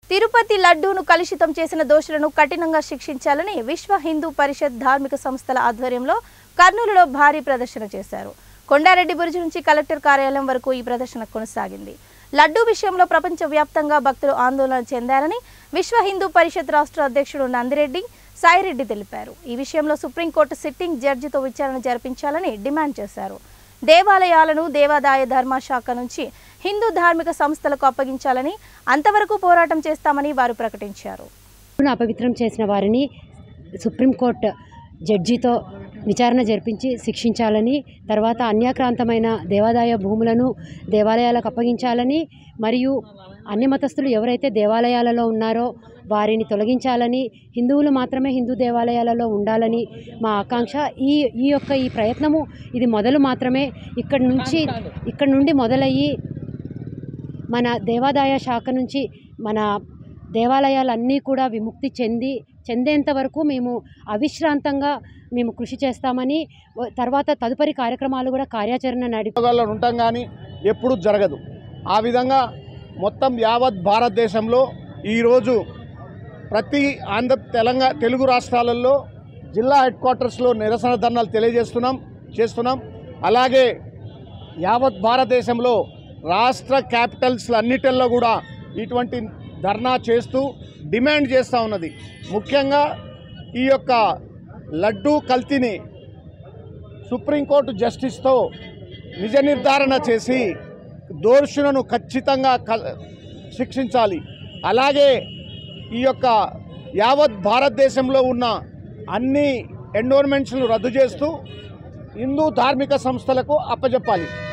తిరుపతి లడ్డూను కలుషితం చేసిన దోషులను కఠినంగా శిక్షించాలని విశ్వ హిందూ పరిషత్ ధార్మిక సంస్థల ఆధ్వర్యంలో కర్నూలులో భారీ ప్రదర్శన చేశారు కొండారెడ్డి బురుజు నుంచి కలెక్టర్ కార్యాలయం వరకు ఈ ప్రదర్శన కొనసాగింది లడ్డూ విషయంలో ప్రపంచ వ్యాప్తంగా భక్తులు ఆందోళన చెందారని విశ్వ హిందూ పరిషత్ రాష్ట్ర అధ్యక్షుడు నందిరెడ్డి సాయిరెడ్డి తెలిపారు ఈ విషయంలో సుప్రీంకోర్టు సిట్టింగ్ జడ్జితో విచారణ జరిపించాలని డిమాండ్ చేశారు దేవాలయాలను దేవాదాయ ధర్మశాఖ నుంచి హిందూ ధార్మిక సంస్థలకు అప్పగించాలని అంతవరకు పోరాటం చేస్తామని వారు ప్రకటించారు ను అపవిత్రం చేసిన వారిని సుప్రీంకోర్టు జడ్జితో విచారణ జరిపించి శిక్షించాలని తర్వాత అన్యాక్రాంతమైన దేవాదాయ భూములను దేవాలయాలకు అప్పగించాలని మరియు అన్ని మతస్థులు ఎవరైతే దేవాలయాలలో ఉన్నారో వారిని తొలగించాలని హిందువులు మాత్రమే హిందూ దేవాలయాలలో ఉండాలని మా ఆకాంక్ష ఈ ఈ యొక్క ఈ ప్రయత్నము ఇది మొదలు మాత్రమే ఇక్కడి నుంచి ఇక్కడ నుండి మొదలయ్యి మన దేవాదాయ శాఖ నుంచి మన దేవాలయాలన్నీ కూడా విముక్తి చెంది చెందేంత వరకు మేము అవిశ్రాంతంగా మేము కృషి చేస్తామని వ- తర్వాత తదుపరి కార్యక్రమాలు కూడా కార్యాచరణ నడి ఉద్యోగాల్లో ఉండటం కానీ ఎప్పుడు జరగదు ఆ విధంగా మొత్తం యావత్ భారతదేశంలో ఈరోజు ప్రతి ఆంధ్ర తెలంగాణ తెలుగు రాష్ట్రాలలో జిల్లా హెడ్ క్వార్టర్స్లో నిరసన ధర్నాలు తెలియజేస్తున్నాం చేస్తున్నాం అలాగే యావత్ భారతదేశంలో రాష్ట్ర క్యాపిటల్స్ అన్నిటిల్లో కూడా ఇటువంటి ధర్నా చేస్తూ డిమాండ్ చేస్తూ ఉన్నది ముఖ్యంగా ఈ యొక్క లడ్డూ కల్తీని సుప్రీంకోర్టు జస్టిస్తో నిజ నిర్ధారణ చేసి దోషులను ఖచ్చితంగా క- శిక్షించాలి అలాగే ఈ యొక్క యావత్ భారతదేశంలో ఉన్న అన్ని ఎండోర్మెంట్స్ను రద్దు చేస్తూ హిందూ ధార్మిక సంస్థలకు అప్పజెప్పాలి